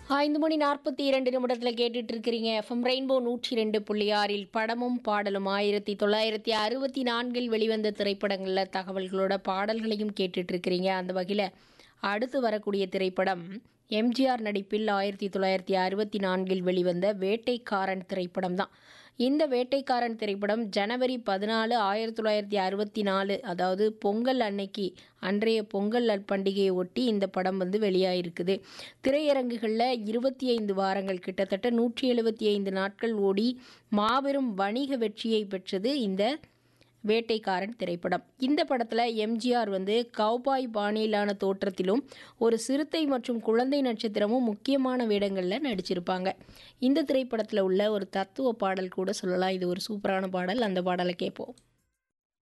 ஐந்து மணி நாற்பத்தி இரண்டு நிமிடத்தில் கேட்டுட்டு இருக்கிறீங்க எஃப்எம் ரெயின்போ நூற்றி ரெண்டு புள்ளி ஆறில் படமும் பாடலும் ஆயிரத்தி தொள்ளாயிரத்தி அறுபத்தி நான்கில் வெளிவந்த திரைப்படங்களில் தகவல்களோட பாடல்களையும் கேட்டுட்டு இருக்கிறீங்க அந்த வகையில் அடுத்து வரக்கூடிய திரைப்படம் எம்ஜிஆர் நடிப்பில் ஆயிரத்தி தொள்ளாயிரத்தி அறுபத்தி நான்கில் வெளிவந்த வேட்டைக்காரன் திரைப்படம் தான் இந்த வேட்டைக்காரன் திரைப்படம் ஜனவரி பதினாலு ஆயிரத்தி தொள்ளாயிரத்தி அறுபத்தி நாலு அதாவது பொங்கல் அன்னைக்கு அன்றைய பொங்கல் பண்டிகையை ஒட்டி இந்த படம் வந்து வெளியாயிருக்குது திரையரங்குகளில் இருபத்தி ஐந்து வாரங்கள் கிட்டத்தட்ட நூற்றி எழுபத்தி ஐந்து நாட்கள் ஓடி மாபெரும் வணிக வெற்றியை பெற்றது இந்த வேட்டைக்காரன் திரைப்படம் இந்த படத்தில் எம்ஜிஆர் வந்து கௌபாய் பாணியிலான தோற்றத்திலும் ஒரு சிறுத்தை மற்றும் குழந்தை நட்சத்திரமும் முக்கியமான வேடங்களில் நடிச்சிருப்பாங்க இந்த திரைப்படத்தில் உள்ள ஒரு தத்துவ பாடல் கூட சொல்லலாம் இது ஒரு சூப்பரான பாடல் அந்த பாடலை கேட்போம்